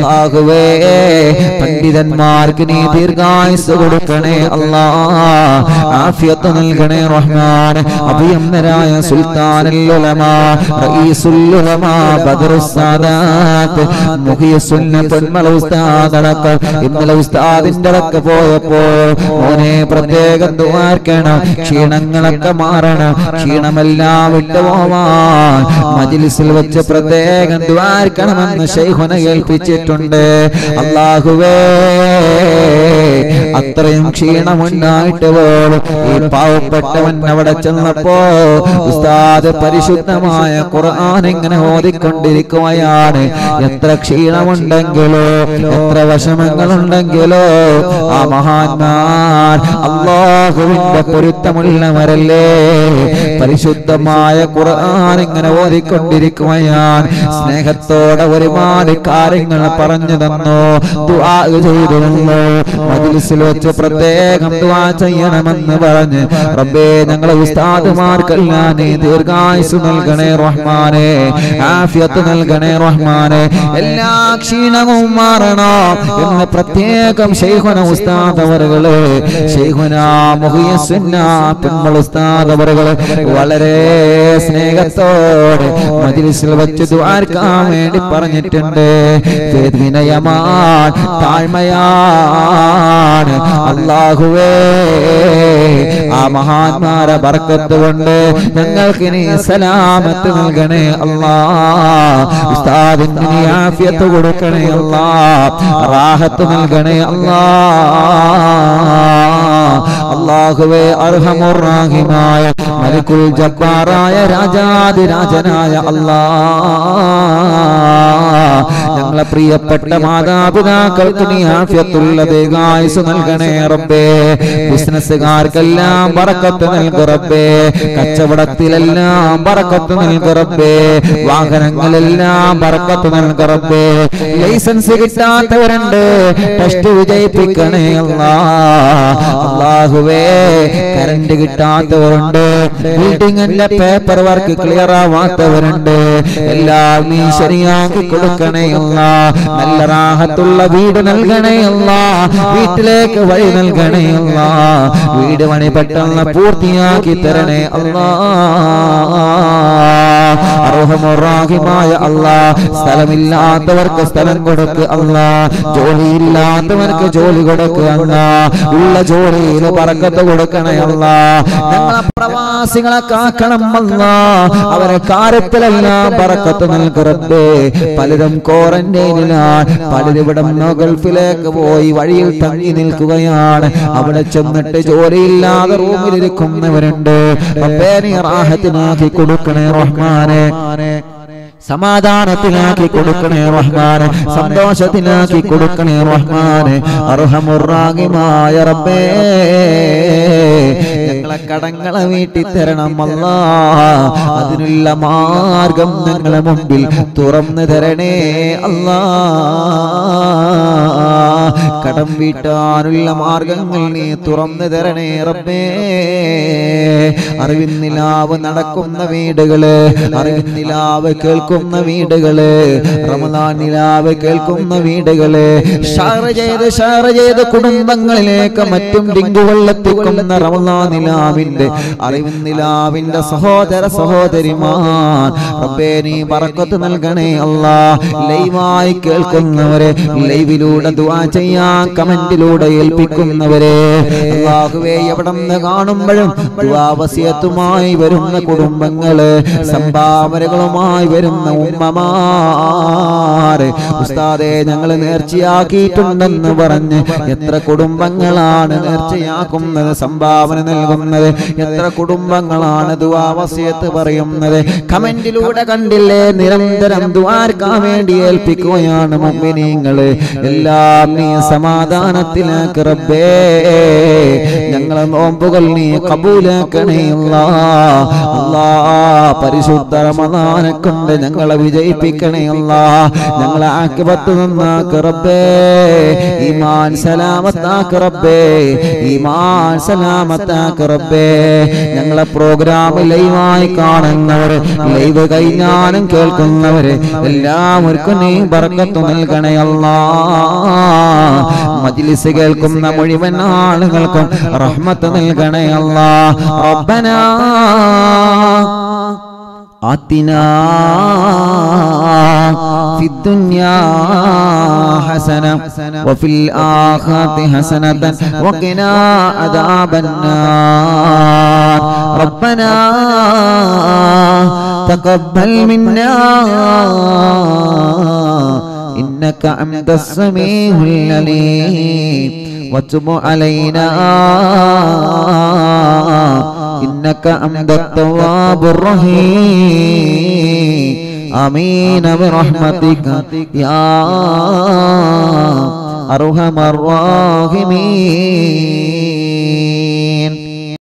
അള്ളാഹുവേ പണ്ഡിതന്മാർക്ക് നീ ദീർഘായുസ് കൊടുക്കണേ അല്ലാ ആഫിയത്ത് നൽകണേ റഹ്മാൻ അഭിയന്നരായ സുൽത്താനുലമ റഈസുലുലമ ബദറുസ്സാദാത്ത് മുഹിയസുന്ന പൊന്മല ഉസ്താദ് അടക്കം ഇന്നലെ ഉസ്താദിന്റെ അടക്ക പോയപ്പോ മോനെ പ്രത്യേകം ദ്വാർക്കണം ക്ഷീണങ്ങളൊക്കെ മാറണം ക്ഷീണമെല്ലാം വിട്ടുപോവാൻ മജിലിസിൽ വെച്ച് പ്രത്യേകം ദ്വാർക്കണമെന്ന് ശൈഖുന ഏൽപ്പിച്ചിട്ടുണ്ട് അള്ളാഹുവേ അത്രയും ക്ഷീണമുണ്ടായിട്ട് പോലും ഈ പാവപ്പെട്ടവൻ അവിടെ ചെന്നപ്പോ ഉസ്താദ് പരിശുദ്ധമായ ഖുർആൻ ഇങ്ങനെ ഓതിക്കൊണ്ടിരിക്കുകയാണ് എത്ര ക്ഷീണമുണ്ടെങ്കിലോ എത്ര വിഷമങ്ങളുണ്ടെങ്കിലോ ആ മഹാന്മാർ അള്ളാഹുവിന്റെ പൊരുത്തമുള്ളവരല്ലേ പരിശുദ്ധമായ ഖുർആൻ ഇങ്ങനെ ഓതിക്കൊണ്ടിരിക്കുകയാണ് സ്നേഹത്തോടെ ഒരുപാട് കാര്യങ്ങൾ പറഞ്ഞു തന്നു ദുആ ചെയ്തു തന്നു മജ്ലിസിൽ വെച്ച് പ്രത്യേകം ദുആ ചെയ്യണമെന്ന് പറഞ്ഞ് റബ്ബേ ഞങ്ങളെ ഉസ്താദുമാർക്കെല്ലാം നീ ദീർഘായുസ് നൽകണേ റഹ്മാനെ ആഫിയത്ത് നൽകണേ റഹ്മാനെ എല്ലാ ക്ഷീണവും മാറണോ എന്ന് പ്രത്യേകം ശൈഖുന ഉസ്താദ് അവറുകള് ശൈഖുന മുഹിയസുന്ന പിൻമൾ ഉസ്താദ് അവറുകള് വളരെ സ്നേഹത്തോടെ മജ്ലിസിൽ വെച്ച് ദ്വാർക്കാൻ വേണ്ടി പറഞ്ഞിട്ടുണ്ട് വിനയമാൻ താഴ്മയാണ് അള്ളാഹുവേ ആ മഹാന്മാരെ ബർക്കത്ത് കൊണ്ട് ഞങ്ങൾക്ക് നീ സലാമത്ത് നൽകണേ അല്ലാ ഉസ്താദിന് നീ ആഫിയത്ത് കൊടുക്കണേ അല്ലാ റാഹത്ത് നൽകണേ അല്ലാ അള്ളാഹുവേ അർഹമുറാഹിമായ മലിക്കുൽ ജബ്ബാറായ രാജാതിരാജനായ അല്ലാ ഞങ്ങളെ പ്രിയപ്പെട്ട മാതാപിതാക്കൾക്ക് നീ ആഫിയത്തുള്ള ദീർഘായുസ് നൽകണേ റബ്ബേ ബിസിനസ്സുകാർക്കെല്ലാം ബറക്കത്ത് നൽകു റബ്ബേ കച്ചവടത്തിലെല്ലാം ബറക്കത്ത് നൽകു റബ്ബേ വാഹനങ്ങളെല്ലാം ബറക്കത്ത് നൽകു റബ്ബേ ലൈസൻസ് കിട്ടാത്തവരുണ്ട് ടെസ്റ്റ് വിജയിപ്പിക്കണേ അല്ലാ അള്ളാഹുവേ കറണ്ട് കിട്ടാത്തവരുണ്ട് ബിൽഡിങ്ങിന്റെ പേപ്പർ വർക്ക് ക്ലിയർ ആവാത്തവരുണ്ട് എല്ലാം നീ ശരിയാക്കി കൊടുക്കണേ അല്ല നല്ല റാഹത്തുള്ള വീട് നൽകണേ അല്ല വീട്ടിലേക്ക് വഴി നൽകണേ അല്ല വീട് പണി പെട്ടെന്ന് പൂർത്തിയാക്കി തരണേ അല്ലാ അർഹമുറാഹിമായ അല്ലാ സ്ഥലമില്ലാത്തവർക്ക് സ്ഥലം കൊടുക്ക് അല്ലാ ജോലിയില്ലാത്തവർക്ക് ജോലി കൊടുക്കുക അല്ലാ ഉള്ള ജോലിയിൽ പറക്കത്ത് കൊടുക്കണേ അല്ലാ ഞങ്ങളെ പ്രവാസികളെ കാക്കണം അല്ലാ അവരെ കാര്യത്തിലെല്ലാം പറക്കത്ത് നൽകറബേ പലരും ക്വാറന്റൈനിലാണ് പലരും ഇവിടെ ഗൾഫിലേക്ക് പോയി വഴിയിൽ തങ്ങി നിൽക്കുകയാണ് അവിടെ ചെന്നിട്ട് ജോലിയില്ലാതെ റൂമിലിരിക്കുന്നവരുണ്ട് റബ്ബേ നീ റാഹത്തിനാക്കി കൊടുക്കണേ റഹ്മാനെ സമാധാനത്തിലാക്കി കൊടുക്കണേ റഹ്മാനെ സന്തോഷത്തിലാക്കി കൊടുക്കണേ റഹ്മാനെ അർഹമുറാഹിമായ റബ്ബേ ഞങ്ങളെ കടങ്ങളെ വീട്ടി തരണം അല്ല അതിനുള്ള മാർഗം ഞങ്ങളെ മുമ്പിൽ തുറന്നു തരണേ അല്ലാ കടം വീട്ടാനുള്ള മാർഗങ്ങൾ നീ തുറന്നു തരണേ റബ്ബേ അറിവിന്നിലാവ് നടക്കുന്ന വീടുകള് അറിവിന്നിലാവ് കേൾക്കുന്ന വീടുകള് റമദാൻ നിലാവ് കേൾക്കുന്ന വീടുകള് ഷാറ് ചെയ്ത് ഷാറ് ചെയ്ത് കുടുംബങ്ങളിലേക്ക് മറ്റും ഡിങ്കുവെള്ളത്തിക്കുന്ന റമദാൻ നിലാവിന്റെ അറിവിന്നിലാവിന്റെ സഹോദര സഹോദരിമാർ റബ്ബേ നീ പറക്കത്ത് നൽകണേ അല്ലാ ലൈവായി കേൾക്കുന്നവരെ ലൈവിലൂടെ ദുആ ചെയ്യാൻ കമന്റിലൂടെ ഏൽപ്പിക്കുന്നവരെ അല്ലാഹുവേ എവിടെ നിന്ന് കാണുമ്പോഴും ദുആവസിയത്തുമായി വരുന്ന കുടുംബങ്ങള് സംഭാവനകളുമായി വരുന്ന ഉമ്മമാര് ഉസ്താദെ ഞങ്ങൾ നേർച്ചയാക്കിയിട്ടുണ്ടെന്ന് പറഞ്ഞ് എത്ര കുടുംബങ്ങളാണ് നേർച്ചയാക്കുന്നത് സംഭാവന നൽകുന്നത് എത്ര കുടുംബങ്ങളാണ് ദുആവസിയത്ത് പറയുന്നത് കമന്റിലൂടെ കണ്ടില്ലേ നിരന്തരം ദ്വാർക്കാൻ വേണ്ടി ഏൽപ്പിക്കുകയാണ് മുമ്പിനീങ്ങള് എല്ലാം നീ നീ സമാധാനത്തിലാക്ക് റബ്ബേ ഞങ്ങളെ നോമ്പുകൾ നീ കബൂലാക്കണേ അല്ലാ അല്ലാ പരിശുദ്ധ റമദാനെ കൊണ്ട് ഞങ്ങളെ വിജയിപ്പിക്കണേ അല്ലാ ഞങ്ങളെ ആക്കിപത്ത് നന്നാക്ക് റബ്ബേ ഈമാൻ സലാമത്താക്ക് റബ്ബേ ഈമാൻ സലാമത്താക്ക് റബ്ബേ ഞങ്ങളെ പ്രോഗ്രാം ലൈവായി കാണുന്നവർ ലൈവ് കഴിഞ്ഞാലും കേൾക്കുന്നവര് എല്ലാവർക്കും നീ ബർക്കത്ത് നൽകണേ അല്ലാ മജ്ലിസ് കേൾക്കുന്ന മുഴുവൻ ആളുകൾക്കും റഹ്മത്ത് നൽകണേ അല്ലാ റബ്ബനാ آتنا في الدنيا حسنة وفي الآخرة حسنة وقنا عذاب النار ربنا تقبل منا إنك أنت السميع العليم وتب علينا إنك أنت التواب الرحيم آمين برحمتك يا أرحم الراحمين